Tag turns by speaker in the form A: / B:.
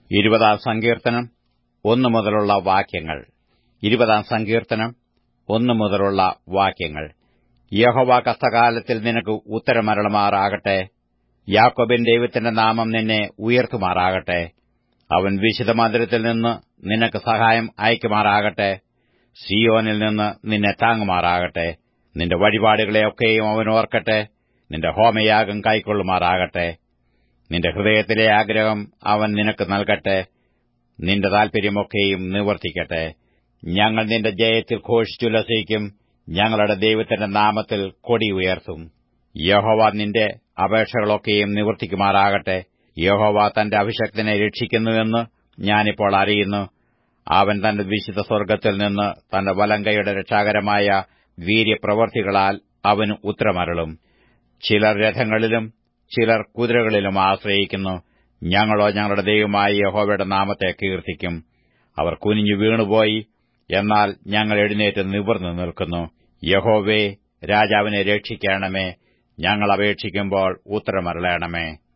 A: ഇരുപതാം സങ്കീർത്തനം ഒന്നു മുതലുള്ള വാക്യങ്ങൾ ഇരുപതാം സങ്കീർത്തനം ഒന്നു മുതലുള്ള വാക്യങ്ങൾ യഹോവ കഷ്ടകാലത്തിൽ നിനക്ക് ഉത്തരമരളുമാറാകട്ടെ യാക്കോബിൻ ദൈവത്തിന്റെ നാമം നിന്നെ ഉയർത്തുമാറാകട്ടെ അവൻ വിശുദ്ധമന്ദിരത്തിൽ നിന്ന് നിനക്ക് സഹായം അയക്കുമാറാകട്ടെ സിയോനിൽ നിന്ന് നിന്നെ താങ്ങുമാറാകട്ടെ നിന്റെ വഴിപാടുകളെയൊക്കെയും അവൻ ഓർക്കട്ടെ നിന്റെ ഹോമയാഗം കൈക്കൊള്ളുമാറാകട്ടെ നിന്റെ ഹൃദയത്തിലെ ആഗ്രഹം അവൻ നിനക്ക് നൽകട്ടെ നിന്റെ താൽപര്യമൊക്കെയും നിവർത്തിക്കട്ടെ ഞങ്ങൾ നിന്റെ ജയത്തിൽ ഘോഷിച്ചുല്ലസിക്കും ഞങ്ങളുടെ ദൈവത്തിന്റെ നാമത്തിൽ കൊടി ഉയർത്തും യഹോവ നിന്റെ അപേക്ഷകളൊക്കെയും നിവർത്തിക്കുമാറാകട്ടെ യഹോവ തന്റെ അഭിഷക്തനെ രക്ഷിക്കുന്നുവെന്ന് ഞാനിപ്പോൾ അറിയുന്നു അവൻ തന്റെ വിശുദ്ധ സ്വർഗ്ഗത്തിൽ നിന്ന് തന്റെ വലങ്കയുടെ രക്ഷാകരമായ വീര്യപ്രവർത്തികളാൽ അവന് ഉത്തരമരളും ചിലർ രഥങ്ങളിലും ചിലർ കുതിരകളിലും ആശ്രയിക്കുന്നു ഞങ്ങളോ ഞങ്ങളുടെ ദൈവമായ യഹോവയുടെ നാമത്തെ കീർത്തിക്കും അവർ കുനിഞ്ഞു വീണുപോയി എന്നാൽ ഞങ്ങൾ എഴുന്നേറ്റ് നിവർന്നു നിൽക്കുന്നു യഹോവേ രാജാവിനെ രക്ഷിക്കണമേ ഞങ്ങൾ അപേക്ഷിക്കുമ്പോൾ ഉത്തരമരളയണമേ